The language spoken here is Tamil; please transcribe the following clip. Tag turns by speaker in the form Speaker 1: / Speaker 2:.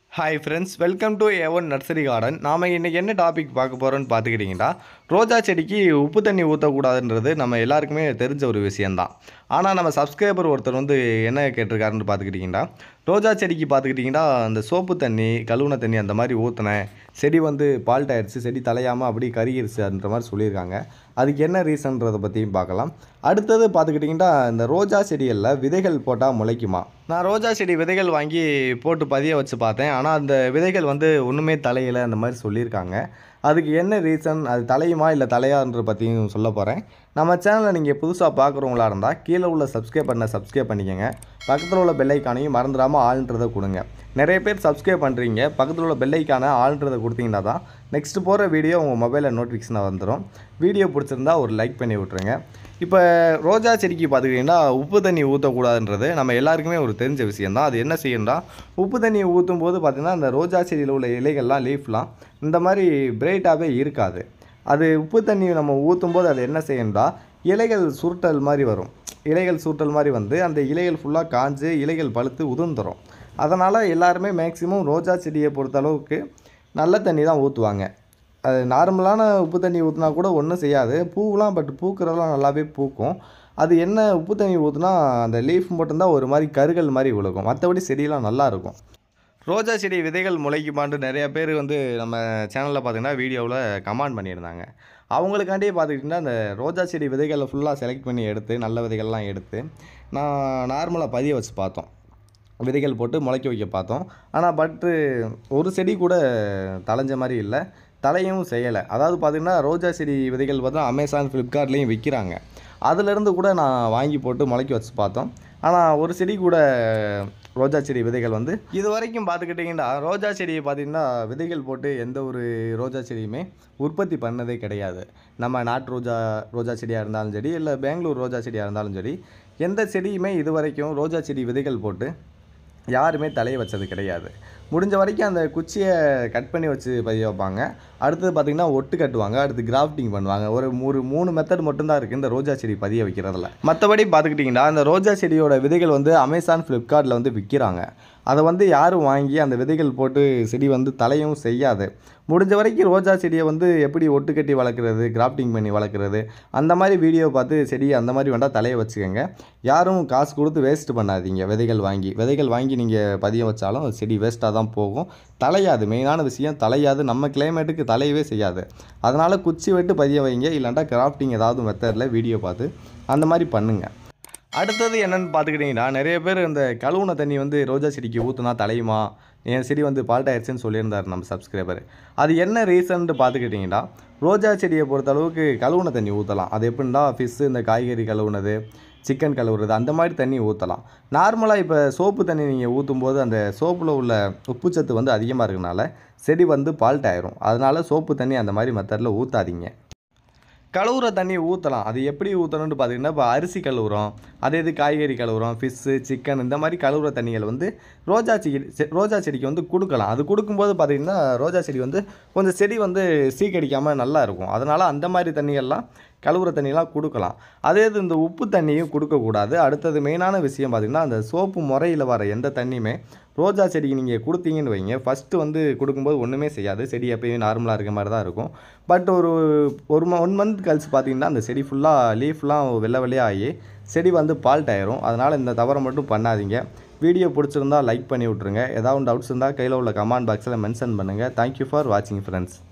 Speaker 1: hi friends welcome to A one nursery garden நாம் இன்றைக்கி என்ன டாபிக் பார்க்க போகிறோன்னு பார்த்துக்கிட்டிங்கன்னா ரோஜா செடிக்கு உப்பு தண்ணி ஊற்றக்கூடாதுன்றது நம்ம எல்லாருக்குமே தெரிஞ்ச ஒரு விஷயந்தான் ஆனால் நம்ம சப்ஸ்கிரைபர் ஒருத்தர் வந்து என்ன கேட்டிருக்காருன்னு பார்த்துக்கிட்டிங்கன்னா ரோஜா செடிக்கு பார்த்துக்கிட்டிங்கன்னா அந்த சோப்பு தண்ணி கழுவுன தண்ணி அந்த மாதிரி ஊற்றினேன் செடி வந்து பால்ட் ஆயிடுச்சு செடி தலையாமல் அப்படி கருகிருச்சுன்ற மாதிரி சொல்லியிருக்காங்க அதுக்கு என்ன ரீசன்றதை பற்றியும் பார்க்கலாம் அடுத்தது பார்த்துக்கிட்டிங்கன்னா இந்த ரோஜா செடிகளில் விதைகள் போட்டால் முளைக்குமா நான் ரோஜா செடி விதைகள் வாங்கி போட்டு பதிய வச்சு பார்த்தேன் ஆனால் அந்த விதைகள் வந்து ஒன்றுமே தலையில அந்த மாதிரி சொல்லியிருக்காங்க அதுக்கு என்ன ரீசன் அது தலையுமா இல்லை தலையான்ற பற்றியும் சொல்ல போகிறேன் நம்ம சேனலை நீங்கள் புதுசாக பார்க்குறவங்களா இருந்தால் கீழே உள்ள சப்ஸ்கிரைப் பண்ண சப்ஸ்கிரைப் பண்ணிக்கோங்க பக்கத்தில் உள்ள பெல்லைக்கானையும் மறந்துடாமல் ஆள்ன்றதை கொடுங்க நிறைய பேர் சப்ஸ்கிரைப் பண்ணுறீங்க பக்கத்தில் உள்ள பெல்லைக்கான ஆள்ன்றதை கொடுத்தீங்கன்னா தான் நெக்ஸ்ட் போகிற வீடியோ உங்கள் மொபைலில் நோட்டிஃபிகேஷனாக வந்துடும் வீடியோ பிடிச்சிருந்தா ஒரு லைக் பண்ணி விட்ருங்க இப்போ ரோஜா செடிக்கு பார்த்துக்கிட்டிங்கன்னா உப்பு தண்ணி ஊற்றக்கூடாதுன்றது நம்ம எல்லாருக்குமே ஒரு தெரிஞ்ச விஷயந்தான் அது என்ன செய்யணும்னா உப்பு தண்ணி ஊற்றும் போது பார்த்திங்கன்னா அந்த ரோஜா செடியில் உள்ள இலைகள்லாம் லீஃப்லாம் இந்த மாதிரி பிரைட்டாகவே இருக்காது அது உப்பு தண்ணி நம்ம ஊற்றும் போது அது என்ன செய்யணும்னா இலைகள் சுருட்டல் மாதிரி வரும் இலைகள் சுருட்டல் மாதிரி வந்து அந்த இலைகள் ஃபுல்லாக காஞ்சு இலைகள் பழுத்து உதிர்ந்துடும் அதனால் எல்லாருமே மேக்ஸிமம் ரோஜா செடியை பொறுத்த அளவுக்கு நல்ல தண்ணி தான் ஊற்றுவாங்க அது நார்மலான உப்பு தண்ணி ஊற்றினா கூட ஒன்றும் செய்யாது பூவெலாம் பட் பூக்கிறதெல்லாம் நல்லாவே பூக்கும் அது என்ன உப்பு தண்ணி ஊற்றுனா அந்த லீஃப் மட்டும்தான் ஒரு மாதிரி கருகல் மாதிரி விழுகும் மற்றபடி செடியெல்லாம் நல்லா இருக்கும் ரோஜா செடி விதைகள் முளைக்குமான்ட்டு நிறைய பேர் வந்து நம்ம சேனலில் பார்த்தீங்கன்னா வீடியோவில் கமெண்ட் பண்ணியிருந்தாங்க அவங்களுக்காண்டியே பார்த்துக்கிட்டிங்கன்னா அந்த ரோஜா செடி விதைகளை ஃபுல்லாக செலக்ட் பண்ணி எடுத்து நல்ல விதைகள்லாம் எடுத்து நான் நார்மலாக பதிய வச்சு பார்த்தோம் விதைகள் போட்டு முளைக்க வைக்க பார்த்தோம் ஆனால் பட்டு ஒரு செடி கூட தலைஞ்ச மாதிரி இல்லை தலையும் செய்யலை அதாவது பார்த்திங்கன்னா ரோஜா செடி விதைகள் பார்த்தா அமேசான் ஃப்ளிப்கார்ட்லேயும் விற்கிறாங்க அதுலேருந்து கூட நான் வாங்கி போட்டு முளைக்க வச்சு பார்த்தோம் ஆனால் ஒரு செடி கூட ரோஜா செடி விதைகள் வந்து இது வரைக்கும் பார்த்துக்கிட்டிங்கன்னா ரோஜா செடியை பார்த்திங்கன்னா விதைகள் போட்டு எந்த ஒரு ரோஜா செடியுமே உற்பத்தி பண்ணதே கிடையாது நம்ம நாட்டு ரோஜா ரோஜா செடியாக இருந்தாலும் சரி இல்லை பெங்களூர் ரோஜா செடியாக இருந்தாலும் சரி எந்த செடியுமே இது வரைக்கும் ரோஜா செடி விதைகள் போட்டு யாருமே தலையை வச்சது கிடையாது முடிஞ்ச வரைக்கும் அந்த குச்சியை கட் பண்ணி வச்சு பதிய வைப்பாங்க அடுத்தது பார்த்திங்கன்னா ஒட்டு கட்டுவாங்க அடுத்து கிராஃப்டிங் பண்ணுவாங்க ஒரு ஒரு மூணு மெத்தட் மட்டும்தான் இருக்குது இந்த ரோஜா செடி பதிய வைக்கிறதுல மற்றபடி பார்த்துக்கிட்டிங்கன்னா இந்த ரோஜா செடியோட விதைகள் வந்து அமேசான் ஃப்ளிப்கார்ட்டில் வந்து விற்கிறாங்க அதை வந்து யாரும் வாங்கி அந்த விதைகள் போட்டு செடி வந்து தலையும் செய்யாது முடிஞ்ச வரைக்கும் ரோஜா செடியை வந்து எப்படி ஒட்டு கட்டி வளர்க்குறது கிராஃப்டிங் பண்ணி வளர்க்குறது அந்த மாதிரி வீடியோ பார்த்து செடியை அந்த மாதிரி வேண்டாம் தலையை வச்சுக்கோங்க யாரும் காசு கொடுத்து வேஸ்ட் பண்ணாதீங்க விதைகள் வாங்கி விதைகள் வாங்கி நீங்கள் பதியம் வச்சாலும் அது செடி வேஸ்ட்டாக தான் போகும் தலையாது மெயினான விஷயம் தலையாது நம்ம கிளைமேட்டுக்கு தலையவே செய்யாது அதனால் குச்சி வெட்டு பதிய வைங்க இல்லைண்டா கிராஃப்டிங் ஏதாவது மெத்தடில் வீடியோ பார்த்து அந்த மாதிரி பண்ணுங்கள் அடுத்தது என்னென்னு பார்த்துக்கிட்டிங்கன்னா நிறைய பேர் இந்த கழுவுன தண்ணி வந்து ரோஜா செடிக்கு ஊற்றுனா தலையுமா என் செடி வந்து பால்ட் ஆயிடுச்சுன்னு சொல்லியிருந்தார் நம்ம சப்ஸ்கிரைபர் அது என்ன ரீசன்ட்டு பார்த்துக்கிட்டிங்கன்னா ரோஜா செடியை பொறுத்த அளவுக்கு கழுவுன தண்ணி ஊற்றலாம் அது எப்படின்னா ஃபிஷ்ஷு இந்த காய்கறி கழுவுனது சிக்கன் கழுவுறது அந்த மாதிரி தண்ணி ஊற்றலாம் நார்மலாக இப்போ சோப்பு தண்ணி நீங்கள் ஊற்றும் போது அந்த சோப்பில் உள்ள உப்புச்சத்து வந்து அதிகமாக இருக்கனால செடி வந்து பால்ட் ஆயிரும் அதனால் சோப்பு தண்ணி அந்த மாதிரி மெத்தடில் ஊற்றாதீங்க கழுவுற தண்ணி ஊற்றலாம் அது எப்படி ஊற்றணும்னு பார்த்தீங்கன்னா இப்போ அரிசி கழுவுறோம் அதே இது காய்கறி கழுவுறோம் ஃபிஷ்ஷு சிக்கன் இந்த மாதிரி கழுவுற தண்ணிகள் வந்து ரோஜா செடி செ- ரோஜா செடிக்கு வந்து கொடுக்கலாம் அது கொடுக்கும்போது பார்த்தீங்கன்னா ரோஜா செடி வந்து கொஞ்சம் செடி வந்து சீக்கடிக்காமல் நல்லா இருக்கும் அதனால் அந்த மாதிரி தண்ணிகள்லாம் கழுவுற தண்ணியெலாம் கொடுக்கலாம் அதே இது இந்த உப்பு தண்ணியும் கொடுக்கக்கூடாது அடுத்தது மெயினான விஷயம் பார்த்திங்கன்னா அந்த சோப்பு முறையில் வர எந்த தண்ணியுமே ரோஜா செடிக்கு நீங்கள் கொடுத்தீங்கன்னு வைங்க ஃபஸ்ட்டு வந்து கொடுக்கும்போது ஒன்றுமே செய்யாது செடி எப்பயும் நார்மலாக இருக்க மாதிரி தான் இருக்கும் பட் ஒரு ஒரு ம ஒன் மந்த் கழிச்சு பார்த்தீங்கன்னா அந்த செடி ஃபுல்லாக லீஃப்லாம் வெள்ளை வெள்ளையாக ஆகி செடி வந்து பால்ட் ஆயிரும் அதனால் இந்த தவறை மட்டும் பண்ணாதீங்க வீடியோ பிடிச்சிருந்தா லைக் பண்ணி விட்ருங்க ஏதாவது டவுட்ஸ் இருந்தால் கையில் உள்ள கமெண்ட் பாக்ஸில் மென்ஷன் பண்ணுங்கள் தேங்க்யூ ஃபார் வாட்சிங் ஃப்ரெண்ட்ஸ்